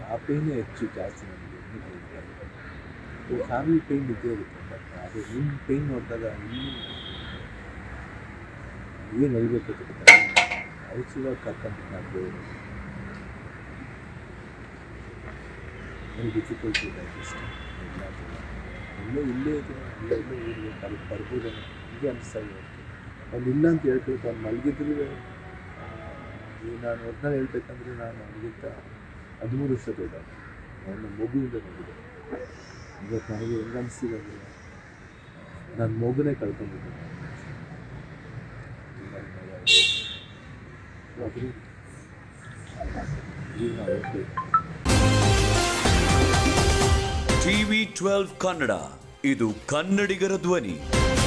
ಆ ಪೇಯ್ನೇ ಹೆಚ್ಚು ಜಾಸ್ತಿ ನನಗೆ ಫ್ಯಾಮಿಲಿ ಪೇಯ್ನ್ ಇದ್ದೇ ಇರುತ್ತೆ ಬಟ್ ಅದು ನಿಮ್ಮ ಪೇಯ್ನ್ ನೋಡಿದಾಗ ಇನ್ನೂ ಏನು ಹೇಳ್ಬೇಕು ಅಂತ ಗೊತ್ತಾಗಲ್ಲ ಔಷಧ ಕರ್ಕೊಂಡ್ಬಿಟ್ಟು ನಾನು ದೇವರು ವೆರಿ ಡಿಫಿಕಲ್ಟ್ ಟು ಡೈಜೆಸ್ಟ್ ಎಲ್ಲ ಎಲ್ಲೋ ಇಲ್ಲೇ ಇದೆ ಎಲ್ಲೋ ಎಲ್ಲೋ ಊರಿಗೆ ಅಲ್ಲಿ ಬರ್ಬೋದೇನೋ ಹೀಗೆ ಅನಿಸ್ತಾ ಇದೆ ಅವ್ನು ಇಲ್ಲ ಅಂತ ಹೇಳ್ಬೇಕು ಅವ್ನು ಮಲಗಿದ್ರು ಈ ನಾನು ಒಟ್ನಲ್ಲಿ ಹೇಳ್ಬೇಕಂದ್ರೆ ನಾನು ಅವನಿಗಿಂತ ಹದಿಮೂರು ವರ್ಷ ದೊಡ್ಡ ಅವನ ಮಗುವಿಂದ ನೋಡಿದೆ ಇವತ್ತು ನನಗೆ ಹೆಂಗೆ ಅನಿಸ್ತಿದೆ ಅಂದರೆ ನನ್ನ ಮಗುನೇ ಕಳ್ಕೊಂಡಿದ್ದೆ ಅದು ಜೀವನ ಹೋಗ್ಬೇಕು ಟಿವಿ ಟ್ವೆಲ್ವ್ ಕನ್ನಡ ಇದು ಕನ್ನಡಿಗರ ಧ್ವನಿ